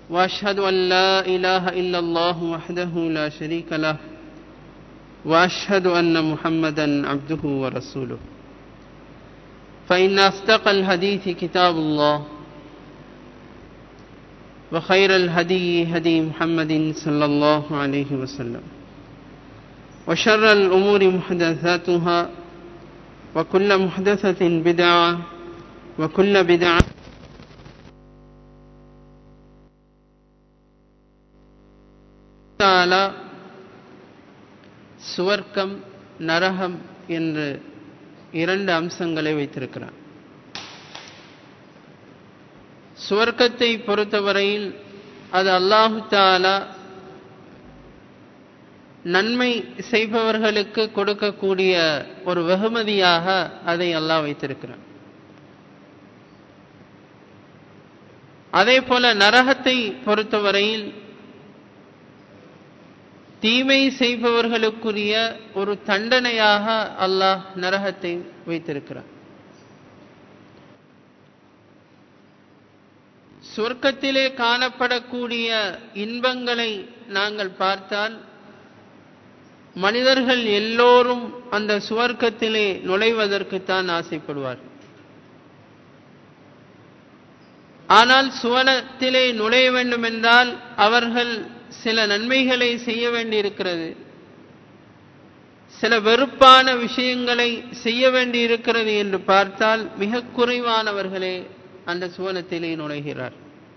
واشهد ان لا اله الا الله وحده لا شريك له واشهد ان محمدا عبده ورسوله فان اصدق الحديث كتاب الله وخير الهدي هدي محمد صلى الله عليه وسلم وشر الامور محدثاتها وكل محدثه بدعه وكل بدعه தாலா சுவர்க்கம் நரகம் என்று இரண்டு அம்சங்களை வைத்திருக்கிறார் சுவர்க்கத்தை பொறுத்தவரையில் அது அல்லாஹு தாலா நன்மை செய்பவர்களுக்கு கொடுக்கக்கூடிய ஒரு வெகுமதியாக அதை அல்லாஹ் வைத்திருக்கிறார் அதே போல நரகத்தை பொறுத்தவரையில் தீமை செய்பவர்களுக்குரிய ஒரு தண்டனையாக அல்லாஹ் நரகத்தை வைத்திருக்கிறார் சொர்க்கத்திலே காணப்படக்கூடிய இன்பங்களை நாங்கள் பார்த்தால் மனிதர்கள் எல்லோரும் அந்த சுவர்க்கத்திலே நுழைவதற்குத்தான் ஆசைப்படுவார்கள் ஆனால் சுவனத்திலே நுழைய வேண்டும் என்றால் அவர்கள் சில நன்மைகளை செய்ய வேண்டியிருக்கிறது சில வெறுப்பான விஷயங்களை செய்ய வேண்டியிருக்கிறது என்று பார்த்தால் மிக குறைவானவர்களே அந்த சுவனத்திலே நுழைகிறார்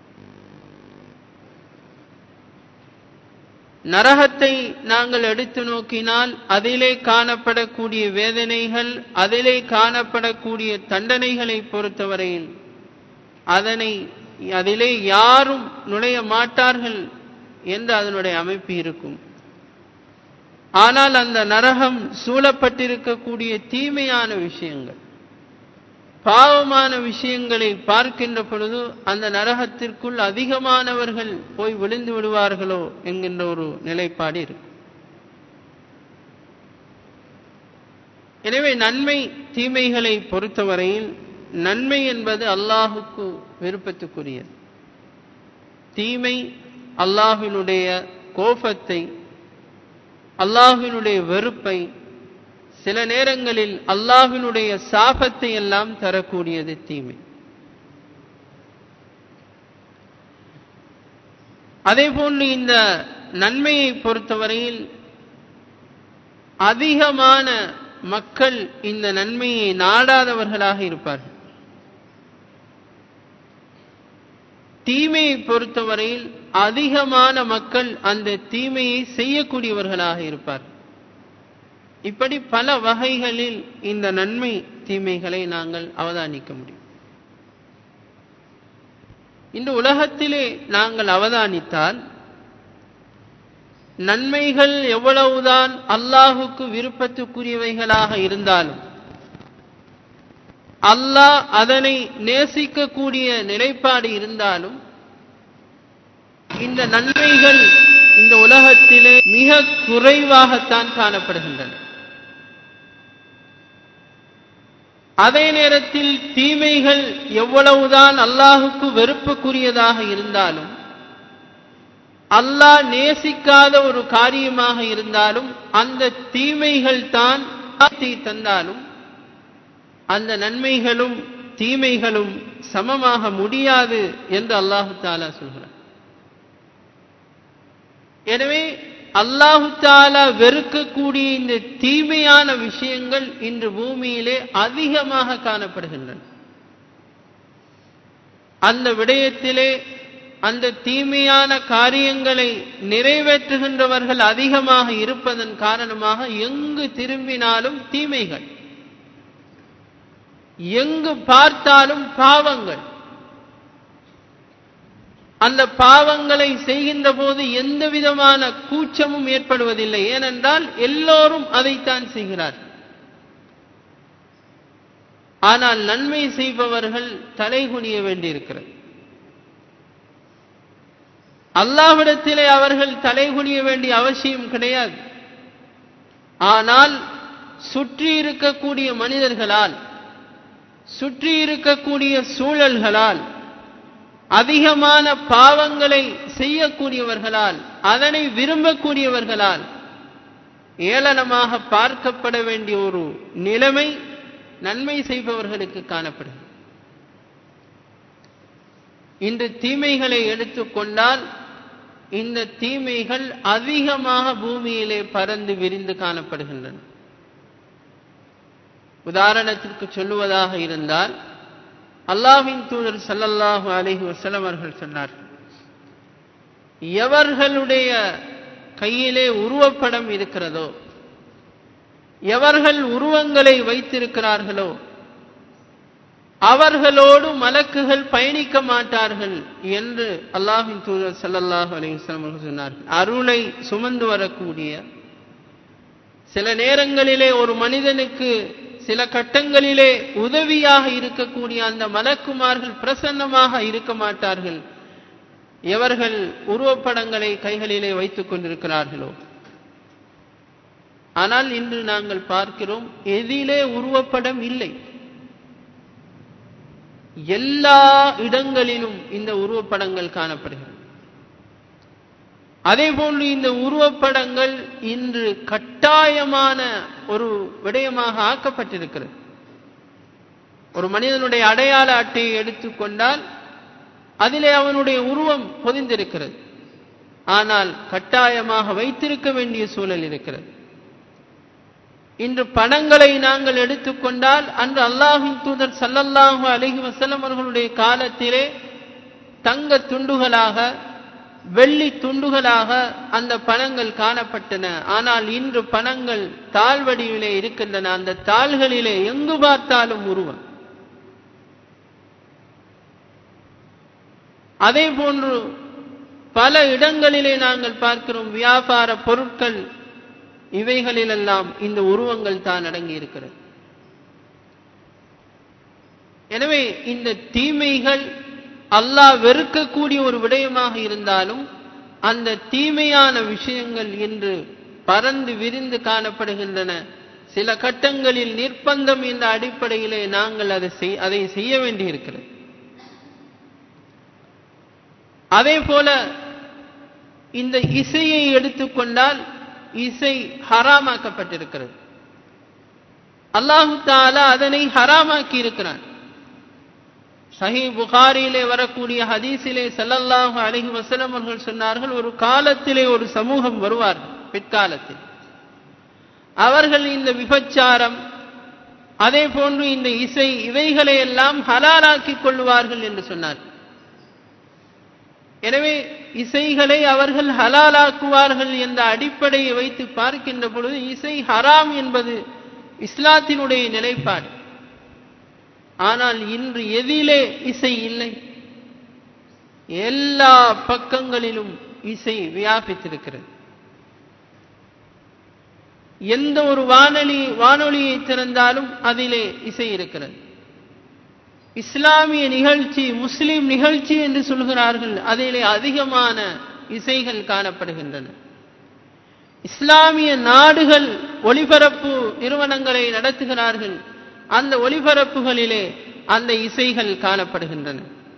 நரகத்தை நாங்கள் எடுத்து நோக்கினால் அதிலே காணப்படக்கூடிய வேதனைகள் அதிலே காணப்படக்கூடிய தண்டனைகளை பொறுத்தவரையில் அதனை அதிலே யாரும் நுழைய மாட்டார்கள் என்று அதனுடைய அமைப்பு இருக்கும் ஆனால் அந்த நரகம் சூழப்பட்டிருக்கக்கூடிய தீமையான விஷயங்கள் பாவமான விஷயங்களை பார்க்கின்ற பொழுது அந்த நரகத்திற்குள் அதிகமானவர்கள் போய் விழுந்து விடுவார்களோ என்கின்ற ஒரு நிலைப்பாடு இருக்கு எனவே நன்மை தீமைகளை பொறுத்தவரையில் நன்மை என்பது அல்லாஹுக்கு விருப்பத்துக்குரியது தீமை அல்லாஹினுடைய கோபத்தை அல்லாஹினுடைய வெறுப்பை சில நேரங்களில் அல்லாஹினுடைய சாபத்தை எல்லாம் தரக்கூடியது தீமை அதே போன்று இந்த நன்மையை பொறுத்தவரையில் அதிகமான மக்கள் இந்த நன்மையை நாடாதவர்களாக இருப்பார்கள் தீமையை பொறுத்தவரையில் அதிகமான மக்கள் அந்த தீமையை செய்யக்கூடியவர்களாக இருப்பார் இப்படி பல வகைகளில் இந்த நன்மை தீமைகளை நாங்கள் அவதானிக்க முடியும் இந்த உலகத்திலே நாங்கள் அவதானித்தால் நன்மைகள் எவ்வளவுதான் அல்லாஹுக்கு விருப்பத்துக்குரியவைகளாக இருந்தாலும் அல்லாஹ் அதனை நேசிக்கக்கூடிய நிலைப்பாடு இருந்தாலும் இந்த நன்மைகள் இந்த உலகத்திலே மிக குறைவாகத்தான் காணப்படுகின்றன அதே நேரத்தில் தீமைகள் எவ்வளவுதான் அல்லாஹுக்கு வெறுப்புக்குரியதாக இருந்தாலும் அல்லாஹ் நேசிக்காத ஒரு காரியமாக இருந்தாலும் அந்த தீமைகள் தான் தந்தாலும் அந்த நன்மைகளும் தீமைகளும் சமமாக முடியாது என்று அல்லாஹு தாலா சொல்கிறார் எனவே அல்லாஹு தாலா வெறுக்கக்கூடிய இந்த தீமையான விஷயங்கள் இன்று பூமியிலே அதிகமாக காணப்படுகின்றன அந்த விடயத்திலே அந்த தீமையான காரியங்களை நிறைவேற்றுகின்றவர்கள் அதிகமாக இருப்பதன் காரணமாக எங்கு திரும்பினாலும் தீமைகள் எங்கு பார்த்தாலும் பாவங்கள் அந்த பாவங்களை செய்கின்ற போது எந்த விதமான கூச்சமும் ஏற்படுவதில்லை ஏனென்றால் எல்லோரும் அதைத்தான் செய்கிறார் ஆனால் நன்மை செய்பவர்கள் தலைகுனிய வேண்டியிருக்கிறது அல்லாவிடத்திலே அவர்கள் தலைகுனிய வேண்டிய அவசியம் கிடையாது ஆனால் சுற்றி இருக்கக்கூடிய மனிதர்களால் சுற்றி இருக்கக்கூடிய சூழல்களால் அதிகமான பாவங்களை செய்யக்கூடியவர்களால் அதனை விரும்பக்கூடியவர்களால் ஏளனமாக பார்க்கப்பட வேண்டிய ஒரு நிலைமை நன்மை செய்பவர்களுக்கு காணப்படும் இன்று தீமைகளை எடுத்துக்கொண்டால் இந்த தீமைகள் அதிகமாக பூமியிலே பறந்து விரிந்து காணப்படுகின்றன உதாரணத்திற்கு சொல்லுவதாக இருந்தால் அல்லாஹின் தூதர் சல்லல்லாஹு அலைஹி வஸல்லம் அவர்கள் சொன்னார்கள் எவர்களுடைய கையிலே உருவப்படம் இருக்கிறதோ எவர்கள் உருவங்களை வைத்திருக்கிறார்களோ அவர்களோடு மலக்குகள் பயணிக்க மாட்டார்கள் என்று அல்லாஹின் தூதர் சல்லல்லாஹு அலைஹி வஸல்லம் அவர்கள் சொன்னார்கள் அருளை சுமந்து வரக்கூடிய சில நேரங்களிலே ஒரு மனிதனுக்கு சில கட்டங்களிலே உதவியாக இருக்கக்கூடிய அந்த மலக்குமார்கள் பிரசன்னமாக இருக்க மாட்டார்கள் எவர்கள் உருவப்படங்களை கைகளிலே வைத்துக் கொண்டிருக்கிறார்களோ ஆனால் இன்று நாங்கள் பார்க்கிறோம் எதிலே உருவப்படம் இல்லை எல்லா இடங்களிலும் இந்த உருவப்படங்கள் காணப்படுகிறது அதே போன்று இந்த உருவப்படங்கள் இன்று கட்டாயமான ஒரு விடயமாக ஆக்கப்பட்டிருக்கிறது ஒரு மனிதனுடைய அடையாள அட்டையை எடுத்துக்கொண்டால் அதிலே அவனுடைய உருவம் பொதிந்திருக்கிறது ஆனால் கட்டாயமாக வைத்திருக்க வேண்டிய சூழல் இருக்கிறது இன்று பணங்களை நாங்கள் எடுத்துக்கொண்டால் அன்று அல்லாஹின் தூதர் சல்லல்லாஹு அலைஹி வஸல்லம் அவர்களுடைய காலத்திலே தங்க துண்டுகளாக வெள்ளி துண்டுகளாக அந்த பணங்கள் காணப்பட்டன ஆனால் இன்று பணங்கள் தாழ் வடிவிலே இருக்கின்றன அந்த தாள்களிலே எங்கு பார்த்தாலும் உருவம் அதே போன்று பல இடங்களிலே நாங்கள் பார்க்கிறோம் வியாபார பொருட்கள் இவைகளிலெல்லாம் இந்த உருவங்கள் தான் அடங்கி இருக்கிறது எனவே இந்த தீமைகள் அல்லாஹ் வெறுக்கக்கூடிய ஒரு விடயமாக இருந்தாலும் அந்த தீமையான விஷயங்கள் இன்று பறந்து விரிந்து காணப்படுகின்றன சில கட்டங்களில் நிர்பந்தம் என்ற அடிப்படையிலே நாங்கள் அதை செய் அதை செய்ய வேண்டியிருக்கிறது அதே போல இந்த இசையை எடுத்துக்கொண்டால் இசை ஹராமாக்கப்பட்டிருக்கிறது அல்லாஹு தாலா அதனை ஹராமாக்கி இருக்கிறான் சஹி புகாரியிலே வரக்கூடிய ஹதீஸிலே சல்லல்லாஹு அலைஹி வஸல்லம் அவர்கள் சொன்னார்கள் ஒரு காலத்திலே ஒரு சமூகம் வருவார் பிற்காலத்தில் அவர்கள் இந்த விபச்சாரம் அதே போன்று இந்த இசை இவைகளை எல்லாம் ஹலாலாக்கிக் கொள்வார்கள் என்று சொன்னார் எனவே இசைகளை அவர்கள் ஹலாலாக்குவார்கள் என்ற அடிப்படையை வைத்து பார்க்கின்ற பொழுது இசை ஹராம் என்பது இஸ்லாத்தினுடைய நிலைப்பாடு ஆனால் இன்று எதிலே இசை இல்லை எல்லா பக்கங்களிலும் இசை வியாபித்திருக்கிறது எந்த ஒரு வானொலி வானொலியை திறந்தாலும் அதிலே இசை இருக்கிறது இஸ்லாமிய நிகழ்ச்சி முஸ்லிம் நிகழ்ச்சி என்று சொல்கிறார்கள் அதிலே அதிகமான இசைகள் காணப்படுகின்றன இஸ்லாமிய நாடுகள் ஒளிபரப்பு நிறுவனங்களை நடத்துகிறார்கள் அந்த ஒளிபரப்புகளிலே அந்த இசைகள் காணப்படுகின்றன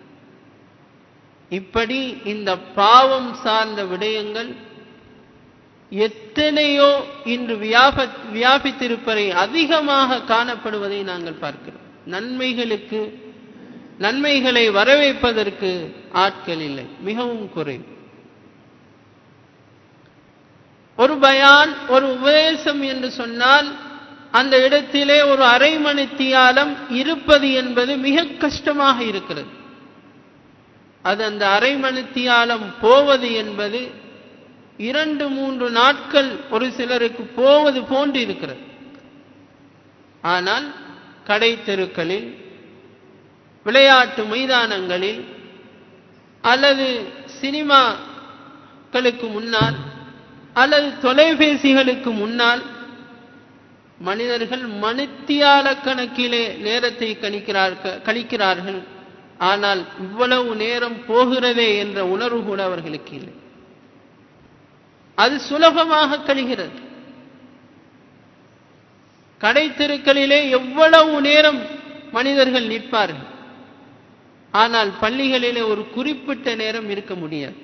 இப்படி இந்த பாவம் சார்ந்த விடயங்கள் எத்தனையோ இன்று வியாப வியாபித்திருப்பதை அதிகமாக காணப்படுவதை நாங்கள் பார்க்கிறோம் நன்மைகளுக்கு நன்மைகளை வரவேற்பதற்கு ஆட்கள் இல்லை மிகவும் குறைவு ஒரு பயான் ஒரு உபதேசம் என்று சொன்னால் அந்த இடத்திலே ஒரு அரை மணித்தியாலம் இருப்பது என்பது மிக கஷ்டமாக இருக்கிறது அது அந்த அரை மணித்தியாலம் போவது என்பது இரண்டு மூன்று நாட்கள் ஒரு சிலருக்கு போவது போன்று இருக்கிறது ஆனால் கடை தெருக்களில் விளையாட்டு மைதானங்களில் அல்லது சினிமாக்களுக்கு முன்னால் அல்லது தொலைபேசிகளுக்கு முன்னால் மனிதர்கள் மணித்தியால கணக்கிலே நேரத்தை கணிக்கிறார்கள் கழிக்கிறார்கள் ஆனால் இவ்வளவு நேரம் போகிறதே என்ற உணர்வு கூட அவர்களுக்கு இல்லை அது சுலபமாக கழிகிறது கடை தெருக்களிலே எவ்வளவு நேரம் மனிதர்கள் நிற்பார்கள் ஆனால் பள்ளிகளிலே ஒரு குறிப்பிட்ட நேரம் இருக்க முடியாது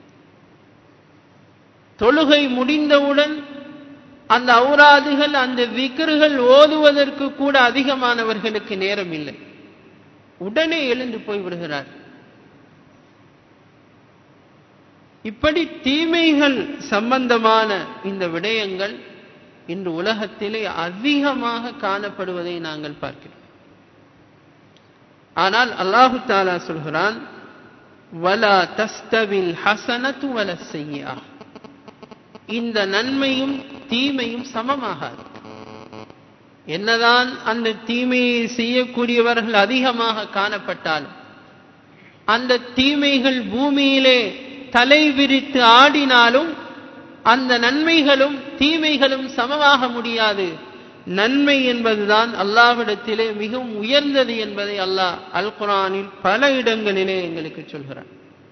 தொழுகை முடிந்தவுடன் அந்த ஔராதுகள் அந்த விக்கிர்கள் ஓதுவதற்கு கூட அதிகமானவர்களுக்கு நேரம் இல்லை உடனே எழுந்து போய் விடுகிறார் இப்படி தீமைகள் சம்பந்தமான இந்த விடயங்கள் இன்று உலகத்திலே அதிகமாக காணப்படுவதை நாங்கள் பார்க்கிறோம் ஆனால் அல்லாஹு தாலா சொல்கிறான் வலா தஸ்தவில் ஹசனத்து வல செய்யா இந்த நன்மையும் தீமையும் சமமாகாது என்னதான் அந்த தீமையை செய்யக்கூடியவர்கள் அதிகமாக காணப்பட்டாலும் அந்த தீமைகள் பூமியிலே தலை விரித்து ஆடினாலும் அந்த நன்மைகளும் தீமைகளும் சமமாக முடியாது நன்மை என்பதுதான் அல்லாஹ்விடத்திலே மிகவும் உயர்ந்தது என்பதை அல்லாஹ் அல் குரானில் பல இடங்களிலே எங்களுக்கு சொல்கிறார்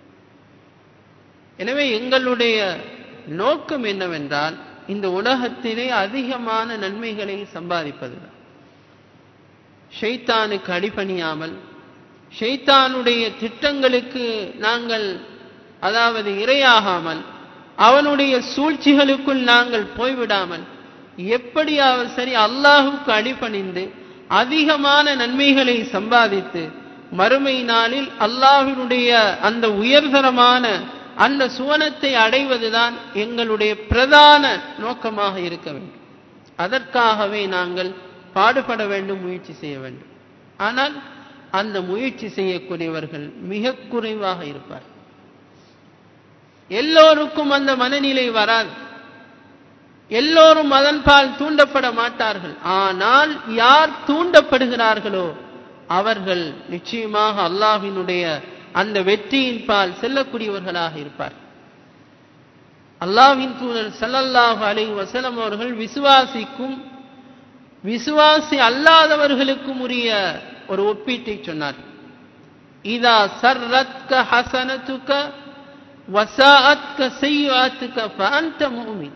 எனவே எங்களுடைய நோக்கம் என்னவென்றால் இந்த உலகத்திலே அதிகமான நன்மைகளை சம்பாதிப்பதுதான் ஷைத்தானுக்கு அடிபணியாமல் ஷைத்தானுடைய திட்டங்களுக்கு நாங்கள் அதாவது இரையாகாமல் அவனுடைய சூழ்ச்சிகளுக்குள் நாங்கள் போய்விடாமல் எப்படியாவது சரி அல்லாஹுக்கு அடிபணிந்து அதிகமான நன்மைகளை சம்பாதித்து மறுமை நாளில் அல்லாஹினுடைய அந்த உயர்தரமான அந்த சுவனத்தை அடைவதுதான் எங்களுடைய பிரதான நோக்கமாக இருக்க வேண்டும் அதற்காகவே நாங்கள் பாடுபட வேண்டும் முயற்சி செய்ய வேண்டும் ஆனால் அந்த முயற்சி செய்யக்கூடியவர்கள் மிக குறைவாக இருப்பார் எல்லோருக்கும் அந்த மனநிலை வராது எல்லோரும் அதன்பால் தூண்டப்பட மாட்டார்கள் ஆனால் யார் தூண்டப்படுகிறார்களோ அவர்கள் நிச்சயமாக அல்லாஹினுடைய அந்த வெற்றியின் பால் செல்லக்கூடியவர்களாக இருப்பார் அல்லாஹின் தூதர் சல்லல்லாஹு அலை வசலம் அவர்கள் விசுவாசிக்கும் விசுவாசி அல்லாதவர்களுக்கும் உரிய ஒரு ஒப்பீட்டை சொன்னார் இதா சர்ரத்க ஹசனத்துக்க வசாஅத்க செய்யாத்துக்க ஃபஅன்த முஃமின்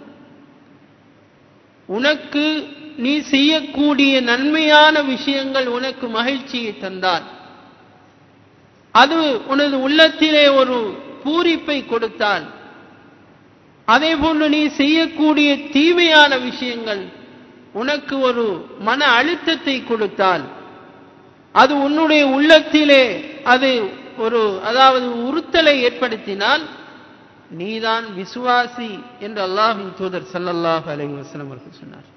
உனக்கு நீ செய்யக்கூடிய நன்மையான விஷயங்கள் உனக்கு மகிழ்ச்சியை தந்தால் அது உனது உள்ளத்திலே ஒரு பூரிப்பை கொடுத்தால் அதே போன்று நீ செய்யக்கூடிய தீமையான விஷயங்கள் உனக்கு ஒரு மன அழுத்தத்தை கொடுத்தால் அது உன்னுடைய உள்ளத்திலே அது ஒரு அதாவது உறுத்தலை ஏற்படுத்தினால் நீதான் விசுவாசி என்று அல்லாஹின் தூதர் சல்லல்லாஹு அலைஹி வஸல்லம் அவர்கள் சொன்னார்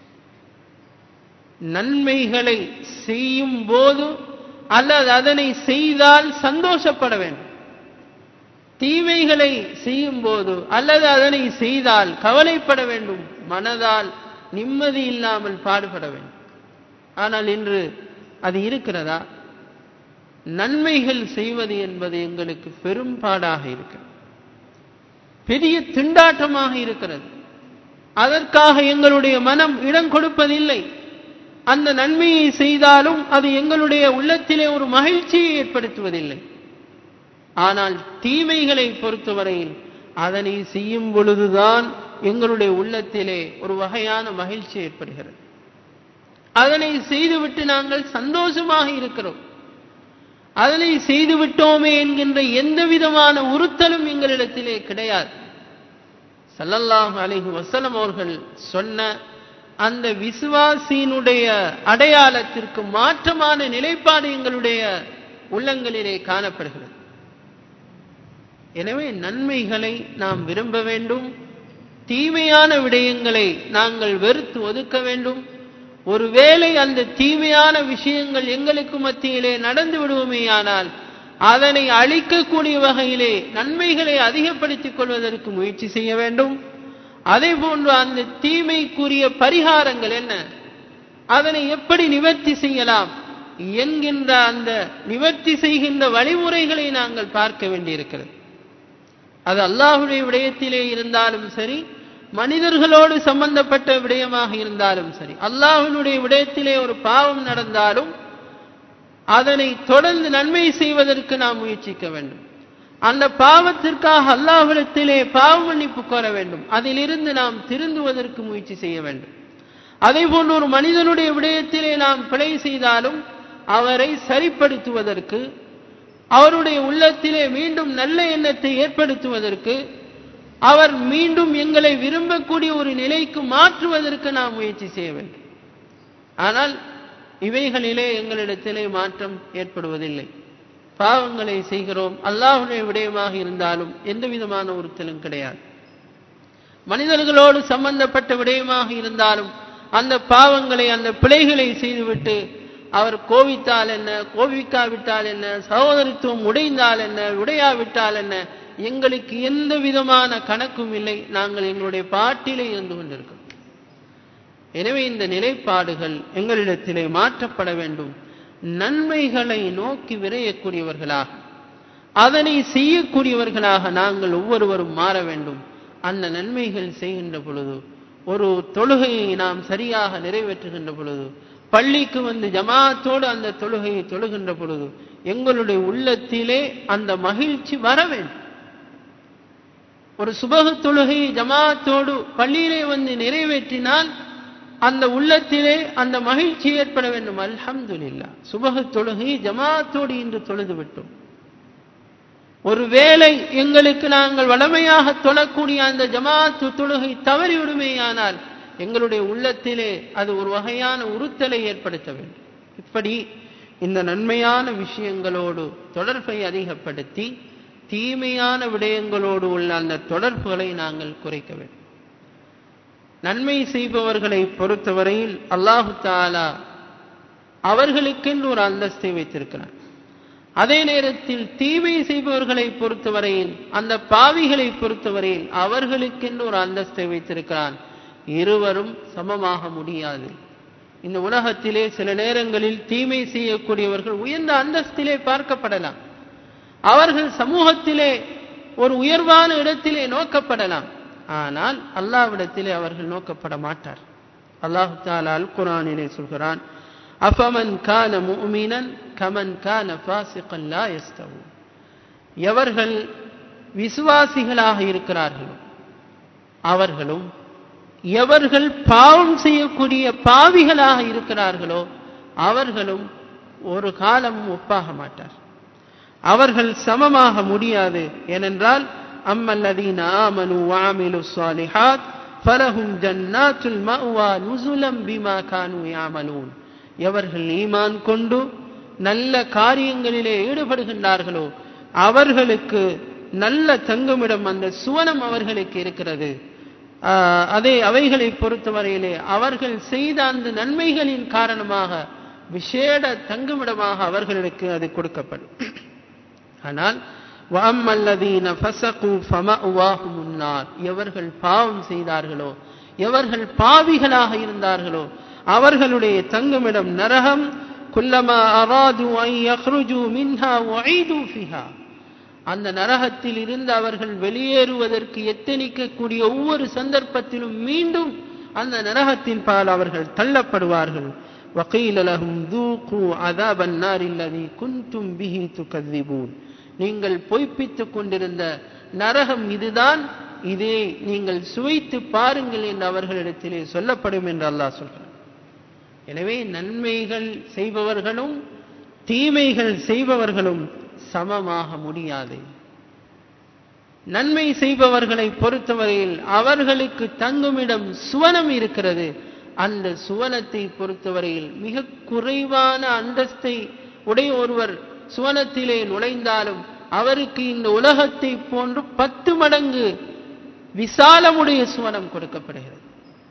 நன்மைகளை செய்யும் போது அல்லது அதனை செய்தால் சந்தோஷப்பட வேண்டும் தீமைகளை செய்யும் போது அல்லது அதனை செய்தால் கவலைப்பட வேண்டும் மனதால் நிம்மதி இல்லாமல் பாடுபட வேண்டும் ஆனால் இன்று அது இருக்கிறதா நன்மைகள் செய்வது என்பது எங்களுக்கு பெரும்பாடாக இருக்கிறது பெரிய திண்டாட்டமாக இருக்கிறது அதற்காக எங்களுடைய மனம் இடம் கொடுப்பதில்லை அந்த நன்மையை செய்தாலும் அது எங்களுடைய உள்ளத்திலே ஒரு மகிழ்ச்சியை ஏற்படுத்துவதில்லை ஆனால் தீமைகளை பொறுத்தவரையில் அதனை செய்யும் பொழுதுதான் எங்களுடைய உள்ளத்திலே ஒரு வகையான மகிழ்ச்சி ஏற்படுகிறது அதனை செய்துவிட்டு நாங்கள் சந்தோஷமாக இருக்கிறோம் அதனை செய்து விட்டோமே என்கின்ற எந்த விதமான உறுத்தலும் எங்களிடத்திலே கிடையாது சல்லல்லாஹு அலைஹி வசலம் அவர்கள் சொன்ன அந்த விசுவாசியினுடைய அடையாளத்திற்கு மாற்றமான நிலைப்பாடு எங்களுடைய உள்ளங்களிலே காணப்படுகிறது எனவே நன்மைகளை நாம் விரும்ப வேண்டும் தீமையான விடயங்களை நாங்கள் வெறுத்து ஒதுக்க வேண்டும் ஒருவேளை அந்த தீமையான விஷயங்கள் எங்களுக்கு மத்தியிலே நடந்து விடுவோமேயானால் அதனை அழிக்கக்கூடிய வகையிலே நன்மைகளை அதிகப்படுத்திக் கொள்வதற்கு முயற்சி செய்ய வேண்டும் அதே போன்று அந்த தீமைக்குரிய பரிகாரங்கள் என்ன அதனை எப்படி நிவர்த்தி செய்யலாம் என்கின்ற அந்த நிவர்த்தி செய்கின்ற வழிமுறைகளை நாங்கள் பார்க்க வேண்டியிருக்கிறது அது அல்லாஹுடைய விடயத்திலே இருந்தாலும் சரி மனிதர்களோடு சம்பந்தப்பட்ட விடயமாக இருந்தாலும் சரி அல்லாஹினுடைய விடயத்திலே ஒரு பாவம் நடந்தாலும் அதனை தொடர்ந்து நன்மை செய்வதற்கு நாம் முயற்சிக்க வேண்டும் அந்த பாவத்திற்காக அல்லாஹிடத்திலே பாவ மன்னிப்பு கோர வேண்டும் அதிலிருந்து நாம் திருந்துவதற்கு முயற்சி செய்ய வேண்டும் அதே போன்று ஒரு மனிதனுடைய விடயத்திலே நாம் பிழை செய்தாலும் அவரை சரிப்படுத்துவதற்கு அவருடைய உள்ளத்திலே மீண்டும் நல்ல எண்ணத்தை ஏற்படுத்துவதற்கு அவர் மீண்டும் எங்களை விரும்பக்கூடிய ஒரு நிலைக்கு மாற்றுவதற்கு நாம் முயற்சி செய்ய வேண்டும் ஆனால் இவைகளிலே எங்களிடத்திலே மாற்றம் ஏற்படுவதில்லை பாவங்களை செய்கிறோம் அல்லாஹுடைய விடயமாக இருந்தாலும் எந்த விதமான உறுத்தலும் கிடையாது மனிதர்களோடு சம்பந்தப்பட்ட விடயமாக இருந்தாலும் அந்த பாவங்களை அந்த பிழைகளை செய்துவிட்டு அவர் கோவித்தால் என்ன கோவிக்காவிட்டால் என்ன சகோதரித்துவம் உடைந்தால் என்ன உடையாவிட்டால் என்ன எங்களுக்கு எந்த விதமான கணக்கும் இல்லை நாங்கள் எங்களுடைய பாட்டிலே இருந்து கொண்டிருக்கிறோம் எனவே இந்த நிலைப்பாடுகள் எங்களிடத்திலே மாற்றப்பட வேண்டும் நன்மைகளை நோக்கி விரையக்கூடியவர்களாக அதனை செய்யக்கூடியவர்களாக நாங்கள் ஒவ்வொருவரும் மாற வேண்டும் அந்த நன்மைகள் செய்கின்ற பொழுது ஒரு தொழுகையை நாம் சரியாக நிறைவேற்றுகின்ற பொழுது பள்ளிக்கு வந்து ஜமாத்தோடு அந்த தொழுகையை தொழுகின்ற பொழுது எங்களுடைய உள்ளத்திலே அந்த மகிழ்ச்சி வர வேண்டும் ஒரு சுபக தொழுகையை ஜமாத்தோடு பள்ளியிலே வந்து நிறைவேற்றினால் அந்த உள்ளத்திலே அந்த மகிழ்ச்சி ஏற்பட வேண்டும் அல்ஹம்துலில்லா சுபக தொழுகை ஜமாத்தோடு இன்று தொழுது விட்டோம் ஒருவேளை எங்களுக்கு நாங்கள் வளமையாக தொழக்கூடிய அந்த ஜமாத்து தொழுகை தவறிவிடுமேயானால் எங்களுடைய உள்ளத்திலே அது ஒரு வகையான உறுத்தலை ஏற்படுத்த வேண்டும் இப்படி இந்த நன்மையான விஷயங்களோடு தொடர்பை அதிகப்படுத்தி தீமையான விடயங்களோடு உள்ள அந்த தொடர்புகளை நாங்கள் குறைக்க வேண்டும் நன்மை செய்பவர்களை பொறுத்தவரையில் அல்லாஹு தாலா அவர்களுக்கென்று ஒரு அந்தஸ்தை வைத்திருக்கிறார் அதே நேரத்தில் தீமை செய்பவர்களை பொறுத்தவரையில் அந்த பாவிகளை பொறுத்தவரையில் அவர்களுக்கென்று ஒரு அந்தஸ்தை வைத்திருக்கிறான் இருவரும் சமமாக முடியாது இந்த உலகத்திலே சில நேரங்களில் தீமை செய்யக்கூடியவர்கள் உயர்ந்த அந்தஸ்திலே பார்க்கப்படலாம் அவர்கள் சமூகத்திலே ஒரு உயர்வான இடத்திலே நோக்கப்படலாம் ஆனால் அல்லாவிடத்திலே அவர்கள் நோக்கப்பட மாட்டார் அல்லாஹு தாலா அல் குரானிலே சொல்கிறான் அஃபமன் கான முஃமினன் கமன் கான ஃபாசிகன் லா யஸ்தவு எவர்கள் விசுவாசிகளாக இருக்கிறார்களோ அவர்களும் எவர்கள் பாவம் செய்யக்கூடிய பாவிகளாக இருக்கிறார்களோ அவர்களும் ஒரு காலம் ஒப்பாக மாட்டார் அவர்கள் சமமாக முடியாது ஏனென்றால் அம்மல்லதீன ஆமனு வாமிலு சாலிஹாத் ஃபலஹும் ஜன்னாத்துல் மஅவா நுசுலம் பிமா கானு யாமலூன் எவர்கள் ஈமான் கொண்டு நல்ல காரியங்களிலே ஈடுபடுகின்றார்களோ அவர்களுக்கு நல்ல தங்குமிடம் அந்த சுவனம் அவர்களுக்கு இருக்கிறது அதே அவைகளை பொறுத்தவரையிலே அவர்கள் செய்த அந்த நன்மைகளின் காரணமாக விசேட தங்குமிடமாக அவர்களுக்கு அது கொடுக்கப்படும் ஆனால் வஅம்மல்லதீன ஃபஸகு ஃபமஅவாஹும் முன்னார் எவர்கள் பாவம் செய்தார்களோ எவர்கள் பாவிகளாக இருந்தார்களோ அவர்களுடைய தங்குமிடம் நரகம் குல்லமா அராது ஐ யக்ருஜு மின்ஹா உஈது ஃபிஹா அந்த நரகத்தில் இருந்து அவர்கள் வெளியேறுவதற்கு எத்தனிக்கக்கூடிய ஒவ்வொரு சந்தர்ப்பத்திலும் மீண்டும் அந்த நரகத்தின் பால் அவர்கள் தள்ளப்படுவார்கள் وقيل لهم ذوقوا عذاب النار الذي كنتم به تكذبون நீங்கள் பொய்ப்பித்துக் கொண்டிருந்த நரகம் இதுதான் இதை நீங்கள் சுவைத்து பாருங்கள் என்று அவர்களிடத்திலே சொல்லப்படும் என்று அல்லாஹ் சொல்கிறார் எனவே நன்மைகள் செய்பவர்களும் தீமைகள் செய்பவர்களும் சமமாக முடியாது நன்மை செய்பவர்களை பொறுத்தவரையில் அவர்களுக்கு தங்குமிடம் சுவனம் இருக்கிறது அந்த சுவனத்தை பொறுத்தவரையில் மிக குறைவான அந்தஸ்தை உடைய ஒருவர் சுவனத்திலே நுழைந்தாலும் அவருக்கு இந்த உலகத்தை போன்று பத்து மடங்கு விசாலமுடைய சுவனம் கொடுக்கப்படுகிறது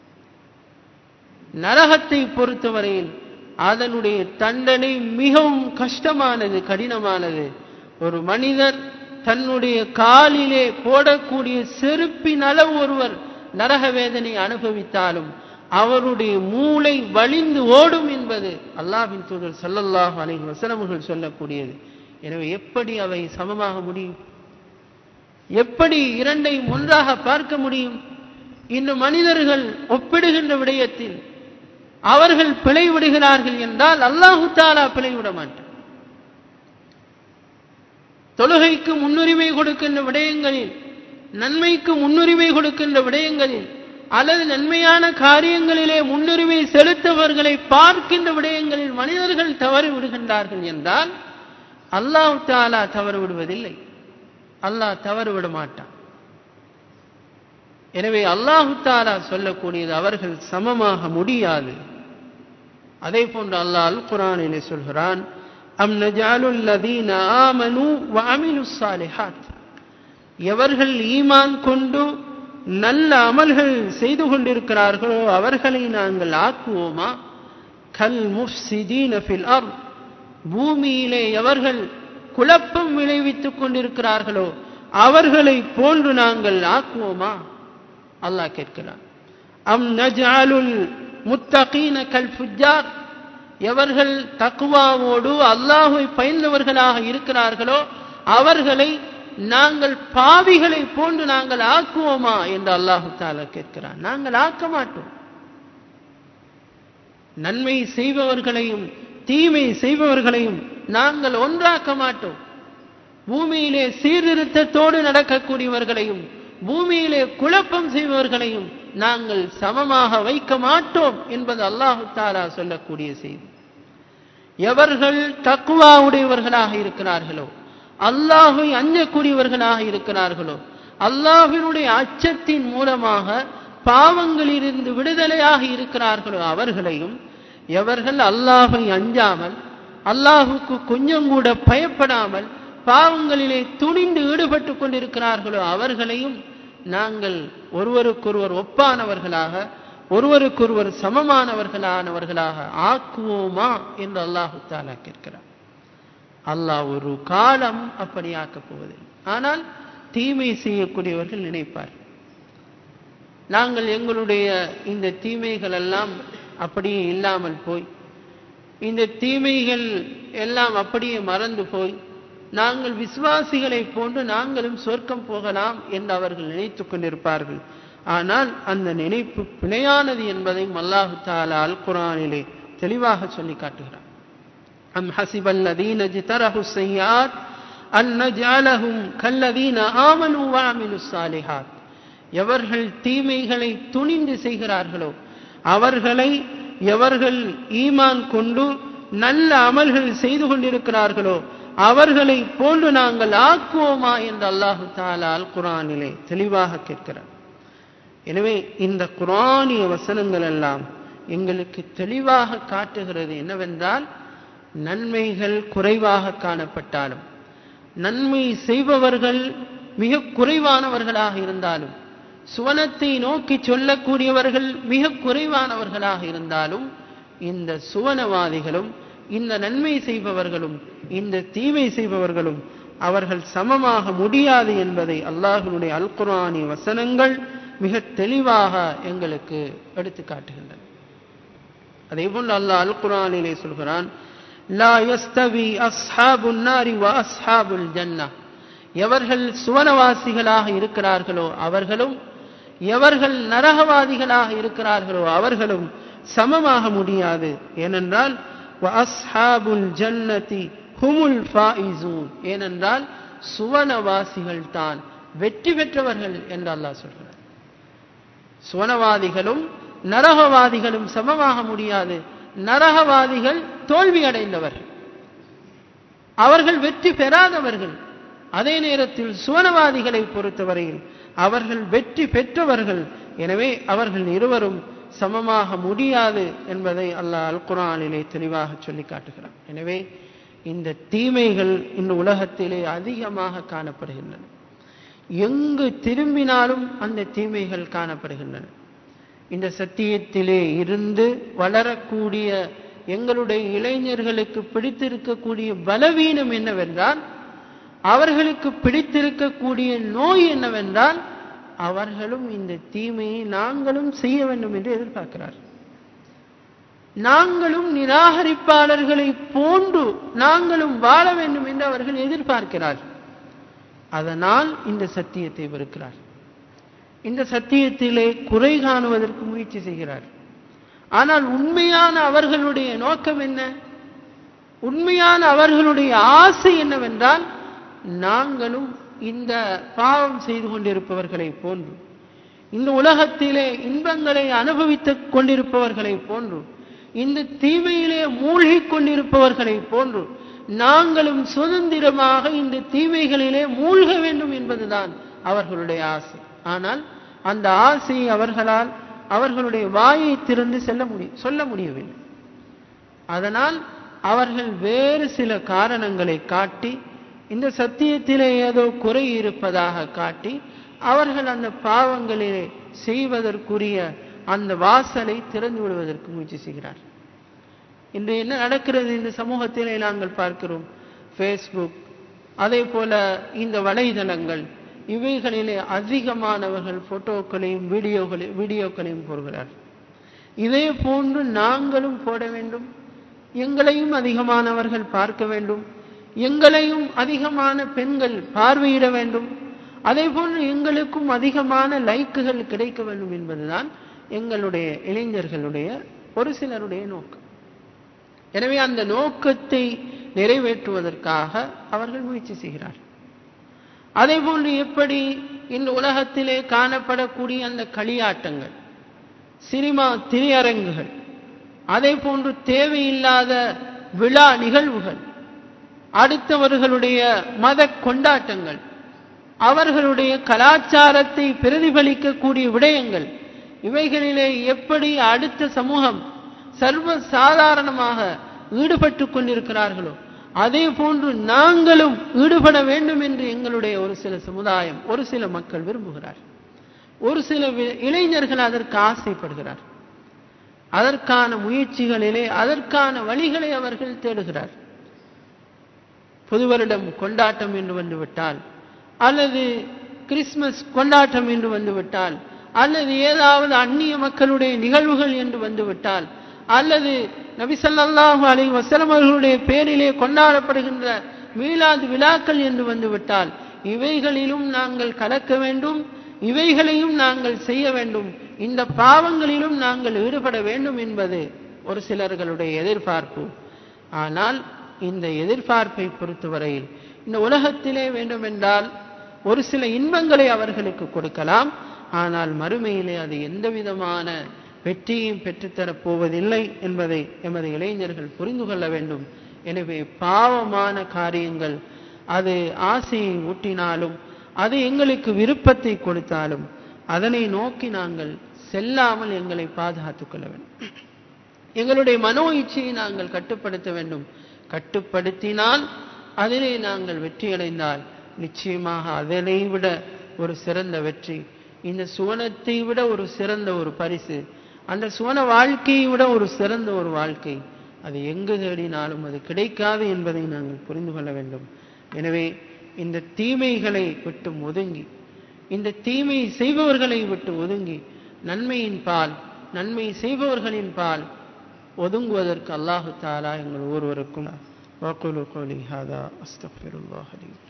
நரகத்தை பொறுத்தவரையில் அதனுடைய தண்டனை மிகவும் கஷ்டமானது கடினமானது ஒரு மனிதர் தன்னுடைய காலிலே போடக்கூடிய செருப்பின் அளவு ஒருவர் நரக வேதனை அனுபவித்தாலும் அவருடைய மூளை வலிந்து ஓடும் என்பது அல்லாஹின் தூதர் சல்லல்லாஹ் அலைஹி வசனமுகள் சொல்லக்கூடியது எனவே எப்படி அவை சமமாக முடியும் எப்படி இரண்டையும் ஒன்றாக பார்க்க முடியும் இன்று மனிதர்கள் ஒப்பிடுகின்ற விடயத்தில் அவர்கள் பிழை விடுகிறார்கள் என்றால் அல்லாஹு தாலா பிழை விட மாட்டார் தொழுகைக்கு முன்னுரிமை கொடுக்கின்ற விடயங்களில் நன்மைக்கு முன்னுரிமை கொடுக்கின்ற விடயங்களில் அல்லது நன்மையான காரியங்களிலே முன்னுரிமை செலுத்தவர்களை பார்க்கின்ற விடயங்களில் மனிதர்கள் தவறி விடுகின்றார்கள் என்றால் அல்லாஹ் தாலா தவறு விடுவதில்லை அல்லாஹ் தவறு விட மாட்டான் எனவே அல்லாஹு தாலா சொல்லக்கூடியது அவர்கள் சமமாக முடியாது அதே போன்று அல்லாஹ் அல் குரானிலே சொல்கிறான் அம் நஜாலுல் லதீன ஆமனு வ அமிலுஸ் சாலிஹாத் எவர்கள் ஈமான் கொண்டு நல்ல அமல்கள் செய்து கொண்டிருக்கிறார்களோ அவர்களை நாங்கள் ஆக்குவோமா கல் முஃப்சிதீன ஃபில் அர்த் பூமியிலே எவர்கள் குழப்பம் விளைவித்துக் கொண்டிருக்கிறார்களோ அவர்களை போன்று நாங்கள் ஆக்குவோமா அல்லாஹ் கேட்கிறான் அம் நஜாலுல் முத்தகீன கல் ஃபுஜார் எவர்கள் தக்குவாவோடு அல்லாஹை பயந்தவர்களாக இருக்கிறார்களோ அவர்களை நாங்கள் பாவிகளை போன்று நாங்கள் ஆக்குவோமா என்று அல்லாஹு தாலா கேட்கிறான் நாங்கள் ஆக்க மாட்டோம் நன்மை செய்பவர்களையும் தீமை செய்பவர்களையும் நாங்கள் ஒன்றாக்க மாட்டோம் பூமியிலே சீர்திருத்தத்தோடு நடக்கக்கூடியவர்களையும் பூமியிலே குழப்பம் செய்பவர்களையும் நாங்கள் சமமாக வைக்க மாட்டோம் என்பது அல்லாஹு தாலா சொல்லக்கூடிய செய்தி எவர்கள் தக்குவா உடையவர்களாக இருக்கிறார்களோ அல்லாஹை அஞ்சக்கூடியவர்களாக இருக்கிறார்களோ அல்லாஹினுடைய அச்சத்தின் மூலமாக பாவங்களிலிருந்து விடுதலையாக இருக்கிறார்களோ அவர்களையும் எவர்கள் அல்லாஹை அஞ்சாமல் அல்லாஹுக்கு கொஞ்சம் கூட பயப்படாமல் பாவங்களிலே துணிந்து ஈடுபட்டு கொண்டிருக்கிறார்களோ அவர்களையும் நாங்கள் ஒருவருக்கொருவர் ஒப்பானவர்களாக ஒருவருக்கொருவர் சமமானவர்களானவர்களாக ஆக்குவோமா என்று அல்லாஹு தாலா கேட்கிறார் அல்லாஹ் ஒரு காலம் அப்படி ஆக்கப் போவதில்லை ஆனால் தீமை செய்யக்கூடியவர்கள் நினைப்பார் நாங்கள் எங்களுடைய இந்த தீமைகள் எல்லாம் அப்படியே இல்லாமல் போய் இந்த தீமைகள் எல்லாம் அப்படியே மறந்து போய் நாங்கள் விசுவாசிகளை போன்று நாங்களும் சொர்க்கம் போகலாம் என்று அவர்கள் நினைத்துக் கொண்டிருப்பார்கள் ஆனால் அந்த நினைப்பு பிழையானது என்பதையும் அல்லாஹு தாலா அல் குரானிலே தெளிவாக சொல்லி காட்டுகிறார் அம் ஹசிபல் நதீன ஜிதரஹு செய்யாத் அன் நஜாலஹும் கல்லதீன ஆமனு வாமிலு சாலிஹாத் எவர்கள் தீமைகளை துணிந்து செய்கிறார்களோ அவர்களை எவர்கள் ஈமான் கொண்டு நல்ல அமல்கள் செய்து கொண்டிருக்கிறார்களோ அவர்களை போன்று நாங்கள் ஆக்குவோமா என்று அல்லாஹு தாலா அல் குரானிலே தெளிவாக கேட்கிறார் எனவே இந்த குரானிய வசனங்கள் எல்லாம் எங்களுக்கு தெளிவாக காட்டுகிறது என்னவென்றால் நன்மைகள் குறைவாக காணப்பட்டாலும் நன்மை செய்பவர்கள் மிக குறைவானவர்களாக இருந்தாலும் சுவனத்தை நோக்கி சொல்லக்கூடியவர்கள் மிக குறைவானவர்களாக இருந்தாலும் இந்த சுவனவாதிகளும் இந்த நன்மை செய்பவர்களும் இந்த தீமை செய்பவர்களும் அவர்கள் சமமாக முடியாது என்பதை அல்லாஹினுடைய அல் குரானி வசனங்கள் மிக தெளிவாக எங்களுக்கு எடுத்து காட்டுகின்றன அதே போல் அல்லாஹ் அல் குரானிலே சொல்கிறான் லா யஸ்தவி அஸ்ஹாபுன் நாரி வ அஸ்ஹாபுல் ஜன்னா எவர்கள் சுவனவாசிகளாக இருக்கிறார்களோ அவர்களும் எவர்கள் நரகவாதிகளாக இருக்கிறார்களோ அவர்களும் சமமாக முடியாது ஏனென்றால் அஸ்ஹாபுல் ஜன்னதி ஹுமுல் ஃபாயிசூன் ஏனென்றால் சுவனவாசிகள் தான் வெற்றி பெற்றவர்கள் என்று அல்லாஹ் சொல்கிறார் சுவனவாதிகளும் நரகவாதிகளும் சமமாக முடியாது நரகவாதிகள் தோல்வி அடைந்தவர்கள் அவர்கள் வெற்றி பெறாதவர்கள் அதே நேரத்தில் சுவனவாதிகளை பொறுத்தவரையில் அவர்கள் வெற்றி பெற்றவர்கள் எனவே அவர்கள் இருவரும் சமமாக முடியாது என்பதை அல்லாஹ் அல் குரானிலே தெளிவாக சொல்லி காட்டுகிறான் எனவே இந்த தீமைகள் இந்த உலகத்திலே அதிகமாக காணப்படுகின்றன எங்கு திரும்பினாலும் அந்த தீமைகள் காணப்படுகின்றன இந்த சத்தியத்திலே இருந்து வளரக்கூடிய எங்களுடைய இளைஞர்களுக்கு பிடித்திருக்கக்கூடிய பலவீனம் என்னவென்றால் அவர்களுக்கு பிடித்திருக்கக்கூடிய நோய் என்னவென்றால் அவர்களும் இந்த தீமையை நாங்களும் செய்ய வேண்டும் என்று எதிர்பார்க்கிறார் நாங்களும் நிராகரிப்பாளர்களை போன்று நாங்களும் வாழ வேண்டும் என்று அவர்கள் எதிர்பார்க்கிறார் அதனால் இந்த சத்தியத்தை வெறுக்கிறார் இந்த சத்தியத்திலே குறை காணுவதற்கு முயற்சி செய்கிறார் ஆனால் உண்மையான அவர்களுடைய நோக்கம் என்ன உண்மையான அவர்களுடைய ஆசை என்னவென்றால் நாங்களும் இந்த பாவம் செய்து கொண்டிருப்பவர்களை போன்று இந்த உலகத்திலே இன்பங்களை அனுபவித்துக் கொண்டிருப்பவர்களை போன்று இந்த தீமையிலே மூழ்கிக் கொண்டிருப்பவர்களை போன்று நாங்களும் சுதந்திரமாக இந்த தீமைகளிலே மூழ்க வேண்டும் என்பதுதான் அவர்களுடைய ஆசை ஆனால் அந்த ஆசையை அவர்களால் அவர்களுடைய வாயை திறந்து செல்ல முடியும் சொல்ல முடியவில்லை அதனால் அவர்கள் வேறு சில காரணங்களை காட்டி இந்த சத்தியத்திலே ஏதோ குறை இருப்பதாக காட்டி அவர்கள் அந்த பாவங்களிலே செய்வதற்குரிய அந்த வாசலை திறந்து விடுவதற்கு முயற்சி செய்கிறார் இன்று என்ன நடக்கிறது இந்த சமூகத்திலே நாங்கள் பார்க்கிறோம் ஃபேஸ்புக் அதே போல இந்த வலைதளங்கள் இவைகளிலே அதிகமானவர்கள் போட்டோக்களையும் வீடியோகளையும் வீடியோக்களையும் போடுகிறார் இதே போன்று நாங்களும் போட வேண்டும் எங்களையும் அதிகமானவர்கள் பார்க்க வேண்டும் எங்களையும் அதிகமான பெண்கள் பார்வையிட வேண்டும் அதே போன்று எங்களுக்கும் அதிகமான லைக்குகள் கிடைக்க வேண்டும் என்பதுதான் எங்களுடைய இளைஞர்களுடைய ஒரு சிலருடைய நோக்கம் எனவே அந்த நோக்கத்தை நிறைவேற்றுவதற்காக அவர்கள் முயற்சி செய்கிறார்கள் அதே போன்று எப்படி இந்த உலகத்திலே காணப்படக்கூடிய அந்த களியாட்டங்கள் சினிமா திரையரங்குகள் அதே போன்று தேவையில்லாத விழா நிகழ்வுகள் அடுத்தவர்களுடைய மத கொண்டாட்டங்கள் அவர்களுடைய கலாச்சாரத்தை பிரதிபலிக்கக்கூடிய விடயங்கள் இவைகளிலே எப்படி அடுத்த சமூகம் சர்வ சாதாரணமாக ஈடுபட்டு கொண்டிருக்கிறார்களோ அதே போன்று நாங்களும் ஈடுபட வேண்டும் என்று எங்களுடைய ஒரு சில சமுதாயம் ஒரு சில மக்கள் விரும்புகிறார் ஒரு சில இளைஞர்கள் அதற்கு ஆசைப்படுகிறார் அதற்கான முயற்சிகளிலே அதற்கான வழிகளை அவர்கள் தேடுகிறார் புது வருடம் கொண்டாட்டம் என்று வந்துவிட்டால் அல்லது கிறிஸ்மஸ் கொண்டாட்டம் என்று வந்துவிட்டால் அல்லது ஏதாவது அந்நிய மக்களுடைய நிகழ்வுகள் என்று வந்துவிட்டால் அல்லது நபிசல்லாஹு அலை வசலம் அவர்களுடைய பேரிலே கொண்டாடப்படுகின்ற மீளாது விழாக்கள் என்று வந்துவிட்டால் இவைகளிலும் நாங்கள் கலக்க வேண்டும் இவைகளையும் நாங்கள் செய்ய வேண்டும் இந்த பாவங்களிலும் நாங்கள் ஈடுபட வேண்டும் என்பது ஒரு சிலர்களுடைய எதிர்பார்ப்பு ஆனால் இந்த எதிர்பார்ப்பை பொறுத்தவரையில் இந்த உலகத்திலே வேண்டுமென்றால் ஒரு சில இன்பங்களை அவர்களுக்கு கொடுக்கலாம் ஆனால் மறுமையிலே அது எந்த விதமான வெற்றியையும் பெற்றுத்தரப் போவதில்லை என்பதை எமது இளைஞர்கள் புரிந்து கொள்ள வேண்டும் எனவே பாவமான காரியங்கள் அது ஆசையை ஊட்டினாலும் அது எங்களுக்கு விருப்பத்தை கொடுத்தாலும் அதனை நோக்கி நாங்கள் செல்லாமல் எங்களை பாதுகாத்துக் கொள்ள வேண்டும் எங்களுடைய மனோ இச்சையை நாங்கள் கட்டுப்படுத்த வேண்டும் கட்டுப்படுத்தினால் அதிலே நாங்கள் வெற்றியடைந்தால் நிச்சயமாக அதனை விட ஒரு சிறந்த வெற்றி இந்த சுவனத்தை விட ஒரு சிறந்த ஒரு பரிசு அந்த சுவன வாழ்க்கையை விட ஒரு சிறந்த ஒரு வாழ்க்கை அது எங்கு தேடினாலும் அது கிடைக்காது என்பதை நாங்கள் புரிந்து கொள்ள வேண்டும் எனவே இந்த தீமைகளை விட்டு ஒதுங்கி இந்த தீமை செய்பவர்களை விட்டு ஒதுங்கி நன்மையின் பால் நன்மை செய்பவர்களின் பால் ஒதுங்குவதற்கு அல்லாஹு தாலா எங்கள் ஒருவருக்கும் وأقول قولي هذا أستغفر الله لي